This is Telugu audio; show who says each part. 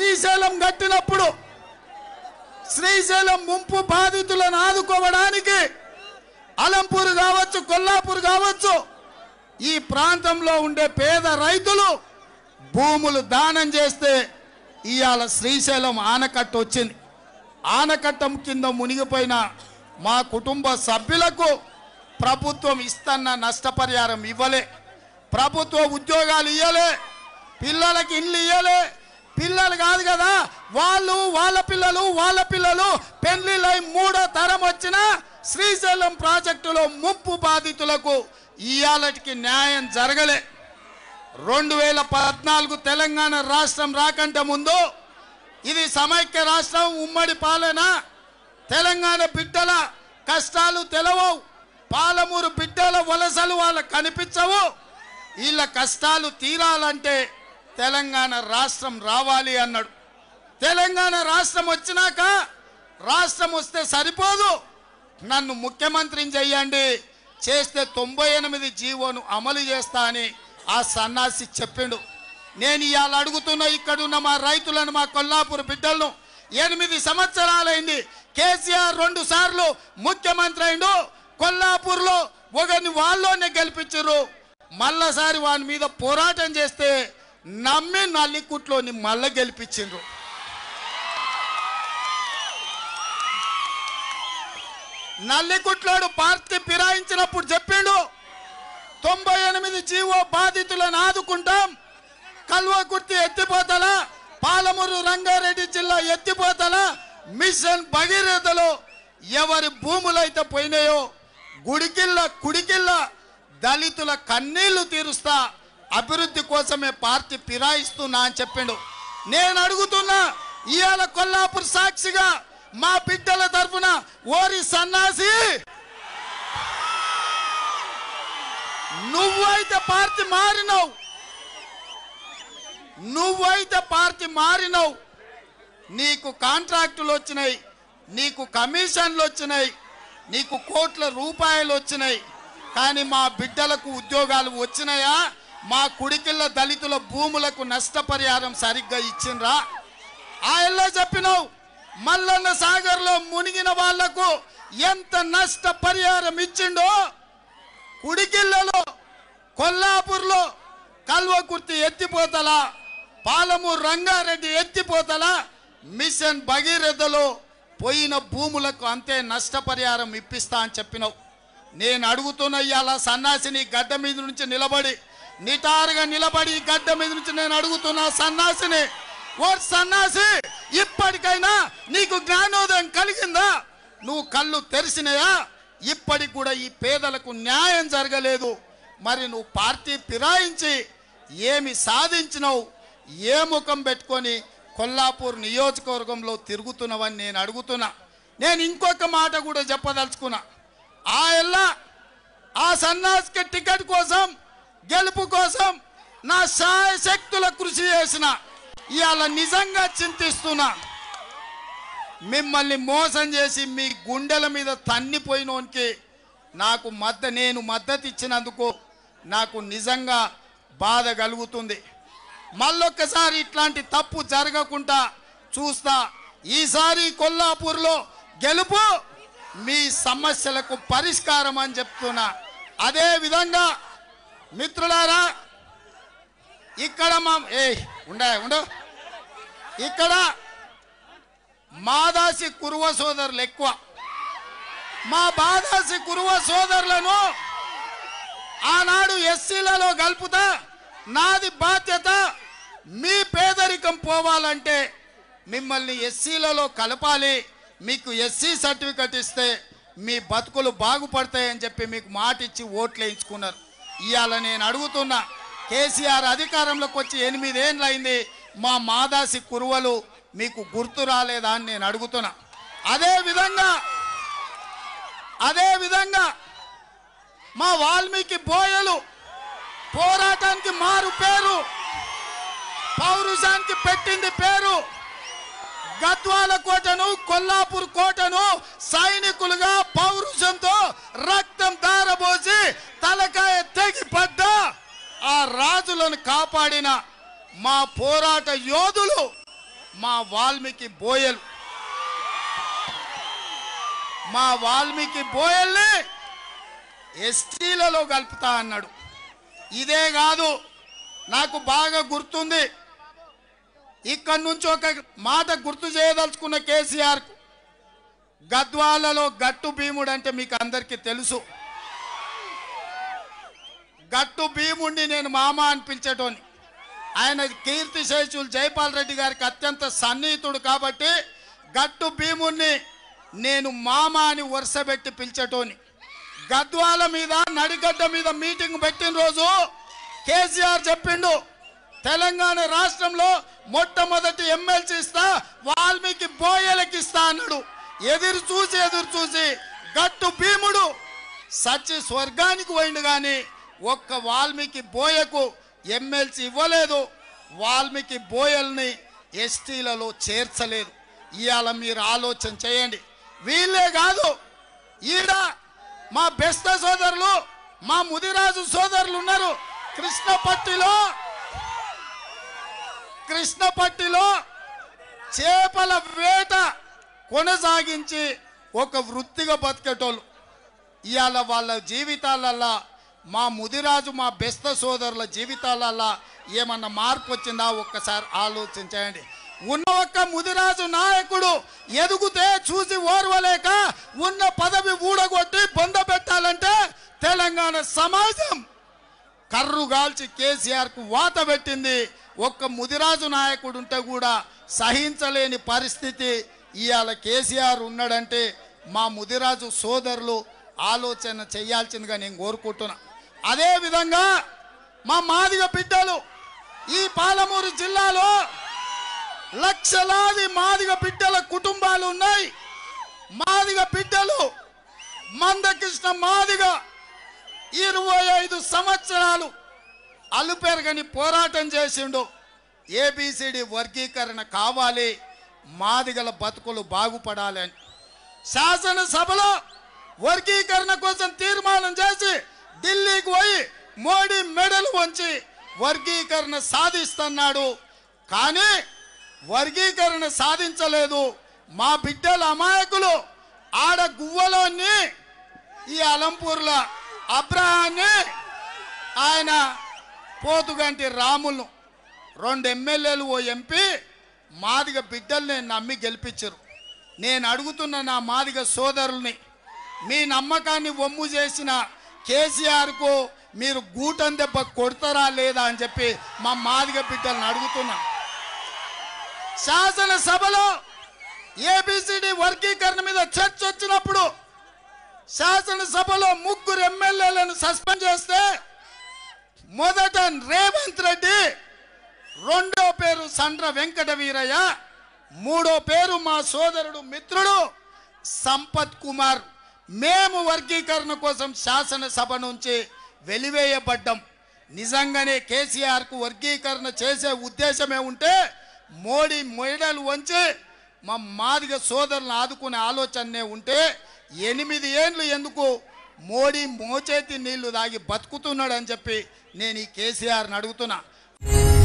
Speaker 1: శ్రీశైలం కట్టినప్పుడు శ్రీశైలం ముంపు బాధితులను ఆదుకోవడానికి అలంపూర్ కావచ్చు కొల్లాపూర్ కావచ్చు ఈ ప్రాంతంలో ఉండే పేద రైతులు భూములు దానం చేస్తే ఇవాళ శ్రీశైలం ఆనకట్ట వచ్చింది ఆనకట్టం కింద మునిగిపోయిన మా కుటుంబ సభ్యులకు ప్రభుత్వం ఇస్తన్న నష్టపరిహారం ఇవ్వలే ప్రభుత్వ ఉద్యోగాలు ఇవ్వలే పిల్లలకి ఇల్లు ఇవ్వలే పిల్లలు కాదు కదా వాళ్ళు వాళ్ళ పిల్లలు వాళ్ళ పిల్లలు పెళ్లిళ్ళై మూడో తరం వచ్చిన శ్రీశైలం ప్రాజెక్టులో ముప్పు బాధితులకు ఇయాలటికి న్యాయం జరగలే రెండు వేల పద్నాలుగు తెలంగాణ రాష్ట్రం రాకంటే ముందు ఇది సమైక్య రాష్ట్రం ఉమ్మడి పాలన తెలంగాణ బిడ్డల కష్టాలు తెలవవు పాలమూరు బిడ్డల వలసలు వాళ్ళకు కనిపించవు వీళ్ళ కష్టాలు తీరాలంటే తెలంగాణ రాష్ట్రం రావాలి అన్నాడు తెలంగాణ రాష్ట్రం వచ్చినాక రాష్ట్రం వస్తే సరిపోదు నన్ను ముఖ్యమంత్రిని చెయ్యండి చేస్తే తొంభై ఎనిమిది జీవోను అమలు చేస్తా అని ఆ సన్నాసి చెప్పిండు నేను ఇవాళ అడుగుతున్న ఇక్కడున్న మా రైతులను మా కొల్లాపూర్ బిడ్డలను ఎనిమిది సంవత్సరాలైంది కేసీఆర్ రెండు సార్లు ముఖ్యమంత్రి అయిండు కొల్లాపూర్లో ఒకరిని వాళ్ళలోనే గెలిపించారు మళ్ళసారి వాని మీద పోరాటం చేస్తే నమ్మి నల్లికుట్లోని మళ్ళా గెలిపించిండ్రు నల్లికుట్లోడు పార్టీ ఫిరాయించినప్పుడు చెప్పిండు తొంభై ఎనిమిది జీవో బాధితులను ఆదుకుంటాం కల్వకుర్తి ఎత్తిపోతల పాలమూరు రంగారెడ్డి జిల్లా ఎత్తిపోతల మిషన్ భగీరథలో ఎవరి భూములైతే పోయినాయో గుడికిల్ల కుడికిల్ల దళితుల కన్నీళ్లు తీరుస్తా అభివృద్ధి కోసమే పార్టీ ఫిరాయిస్తున్నా అని చెప్పిండు నేను అడుగుతున్నా ఇవాళ కొల్లాపూర్ సాక్షిగా మా బిడ్డల తరఫున ఓరి సన్నాసి నువ్వైతే పార్టీ మారినావు నువ్వైతే పార్టీ మారినావు నీకు కాంట్రాక్టులు వచ్చినాయి నీకు కమిషన్లు వచ్చినాయి నీకు కోట్ల రూపాయలు వచ్చినాయి కానీ మా బిడ్డలకు ఉద్యోగాలు వచ్చినాయా మా కుడికిళ్ళ దళితుల భూములకు నష్టపరిహారం సరిగ్గా ఇచ్చిండ్రా ఆయల్లో చెప్పినావు మల్లన్న సాగర్లో మునిగిన వాళ్లకు ఎంత నష్టపరిహారం ఇచ్చిండో కుడికిళ్ళలో కొల్లాపూర్లో కల్వకుర్తి ఎత్తిపోతల పాలమూరు రంగారెడ్డి ఎత్తిపోతల మిషన్ భగీరథలో పోయిన భూములకు అంతే నష్టపరిహారం ఇప్పిస్తా అని చెప్పినావు నేను అడుగుతున్న ఇవాళ సన్నాసిని గడ్డ మీద నుంచి నిలబడి నిటారుగా నిలబడి ఈ గడ్డ మీద నుంచి నేను అడుగుతున్నా సన్నాసిని ఓ సన్నాసి ఇప్పటికైనా నీకు జ్ఞానోదయం కలిగిందా నువ్వు కళ్ళు తెరిసినాయా ఇప్పటికి కూడా ఈ పేదలకు న్యాయం జరగలేదు మరి నువ్వు పార్టీ ఫిరాయించి ఏమి సాధించినావు ఏ ముఖం పెట్టుకొని కొల్లాపూర్ నియోజకవర్గంలో తిరుగుతున్నావని నేను అడుగుతున్నా నేను ఇంకొక మాట కూడా చెప్పదలుచుకున్నా ఆ ఎల్లా ఆ సన్నాసికి టికెట్ కోసం గెలుపు కోసం నా శాయశక్తుల కృషి చేసిన ఇవాళ నిజంగా చింతిస్తున్నా మిమ్మల్ని మోసం చేసి మీ గుండెల మీద తన్నిపోయినోనికి నాకు మద్ద నేను మద్దతు ఇచ్చినందుకు నాకు నిజంగా బాధ కలుగుతుంది మళ్ళొక్కసారి ఇట్లాంటి తప్పు జరగకుండా చూస్తా ఈసారి కొల్లాపూర్లో గెలుపు మీ సమస్యలకు పరిష్కారం అని చెప్తున్నా అదే విధంగా మిత్రులారా ఇక్కడ మా ఏ ఉండ ఉండు ఇక్కడ మాదాసి కురువ సోదరులు ఎక్కువ మా బాదాసి కురువ సోదరులను ఆనాడు ఎస్సీలలో కలుపుతా నాది బాధ్యత మీ పేదరికం పోవాలంటే మిమ్మల్ని ఎస్సీలలో కలపాలి మీకు ఎస్సీ సర్టిఫికెట్ ఇస్తే మీ బతుకులు బాగుపడతాయని చెప్పి మీకు మాట ఇచ్చి ఓట్లు వేయించుకున్నారు ఇవాళ నేను అడుగుతున్నా కేసీఆర్ అధికారంలోకి వచ్చి ఎనిమిదేళ్ళు అయింది మా మాదాసి కురువలు మీకు గుర్తు రాలేదా అని నేను అడుగుతున్నా అదే విధంగా అదే విధంగా మా వాల్మీకి బోయలు పోరాటానికి మారు పేరు పౌరుషానికి పెట్టింది పేరు గద్వాల కోటను కొల్లాపూర్ కోటను సైనికులుగా పౌరుషంతో రక్తం దారబోసి తలకాయ తెగి పడ్డ ఆ రాజులను కాపాడిన మా పోరాట యోధులు మా వాల్మీకి బోయలు మా వాల్మీకి బోయల్ని ఎస్టీలలో కలుపుతా అన్నాడు ఇదే కాదు నాకు బాగా గుర్తుంది ఇక్కడి నుంచి ఒక మాట గుర్తు చేయదలుచుకున్న కేసీఆర్ గద్వాలలో గట్టు భీముడు అంటే మీకు అందరికీ తెలుసు గట్టు భీముడిని నేను మామ అని పిలిచేటోని ఆయన కీర్తి శేషులు జైపాల్ రెడ్డి గారికి అత్యంత సన్నిహితుడు కాబట్టి గట్టు భీముడిని నేను మామ అని వరుసపెట్టి పిలిచేటోని గద్వాల మీద నడిగడ్డ మీద మీటింగ్ పెట్టిన రోజు కేసీఆర్ చెప్పిండు తెలంగాణ రాష్ట్రంలో మొట్టమొదటి ఎమ్మెల్సీ ఇస్తా వాల్మీకి బోయలకి ఇస్తా అన్నాడు ఎదురు చూసి ఎదురు చూసి గట్టు భీముడు సచ్చి స్వర్గానికి పోయిండు కానీ ఒక్క వాల్మీకి బోయకు ఎమ్మెల్సీ ఇవ్వలేదు వాల్మీకి బోయల్ని ఎస్టీలలో చేర్చలేదు ఇవాళ మీరు ఆలోచన చేయండి వీళ్ళే కాదు ఈడ మా బెస్త సోదరులు మా ముదిరాజు సోదరులు ఉన్నారు కృష్ణపట్టిలో కృష్ణపట్టిలో చేపల వేట కొనసాగించి ఒక వృత్తిగా బతికేటోళ్ళు ఇవాళ వాళ్ళ జీవితాలల్లా మా ముదిరాజు మా బెస్త సోదరుల జీవితాలల్లా ఏమన్నా మార్పు వచ్చిందా ఒక్కసారి ఆలోచించండి ఉన్న ఒక్క ముదిరాజు నాయకుడు ఎదుగుతే చూసి ఓర్వలేక ఉన్న పదవి ఊడగొట్టి బొంద పెట్టాలంటే తెలంగాణ సమాజం కర్రు గాల్చి కేసీఆర్ కు వాత పెట్టింది ఒక్క ముదిరాజు నాయకుడు ఉంటే కూడా సహించలేని పరిస్థితి ఇవాళ కేసీఆర్ ఉన్నాడంటే మా ముదిరాజు సోదరులు ఆలోచన చేయాల్సిందిగా నేను కోరుకుంటున్నా అదే విధంగా మా మాదిగ బిడ్డలు ఈ పాలమూరు జిల్లాలో లక్షలాది మాదిగ బిడ్డల కుటుంబాలు ఉన్నాయి మాదిగ బిడ్డలు మందకృష్ణ మాదిగ ఇరవై ఐదు సంవత్సరాలు అలుపెరగని పోరాటం చేసిండు ఏబిసిడి వర్గీకరణ కావాలి మాదిగల బతుకులు బాగుపడాలి అని శాసనసభలో వర్గీకరణ కోసం తీర్మానం చేసి ఢిల్లీకి పోయి మోడీ మెడలు వంచి వర్గీకరణ సాధిస్తున్నాడు కానీ వర్గీకరణ సాధించలేదు మా బిడ్డల అమాయకులు ఆడ గువ్వలోని ఈ అలంపూర్ల అబ్రహాన్ని ఆయన పోతుగంటి రాములను రెండు ఎమ్మెల్యేలు ఓ ఎంపీ మాదిగ బిడ్డల్ని నమ్మి గెలిపించరు నేను అడుగుతున్న నా మాదిగ సోదరుల్ని మీ నమ్మకాన్ని ఒమ్ము చేసిన కేసీఆర్కు మీరు గూటం దెబ్బ కొడతారా లేదా అని చెప్పి మా మాదిగ బిడ్డల్ని అడుగుతున్నా శాసనసభలో ఏబిసిడి వర్గీకరణ మీద చర్చ వచ్చినప్పుడు శాసనసభలో ముగ్గురు ఎమ్మెల్యేలను సస్పెండ్ చేస్తే మొదట రేవంత్ రెడ్డి రెండో పేరు సండ్ర వెంకట వీరయ్య మూడో పేరు మా సోదరుడు మిత్రుడు సంపత్ కుమార్ మేము వర్గీకరణ కోసం శాసనసభ నుంచి వెలివేయబడ్డం నిజంగానే కేసీఆర్కు వర్గీకరణ చేసే ఉద్దేశమే ఉంటే మోడీ మెడలు వంచి మా మాదిగ సోదరులను ఆదుకునే ఆలోచనే ఉంటే ఎనిమిది ఏండ్లు ఎందుకు మోడీ మోచేతి నీళ్లు దాగి బతుకుతున్నాడు అని చెప్పి నేను ఈ కేసీఆర్ని అడుగుతున్నా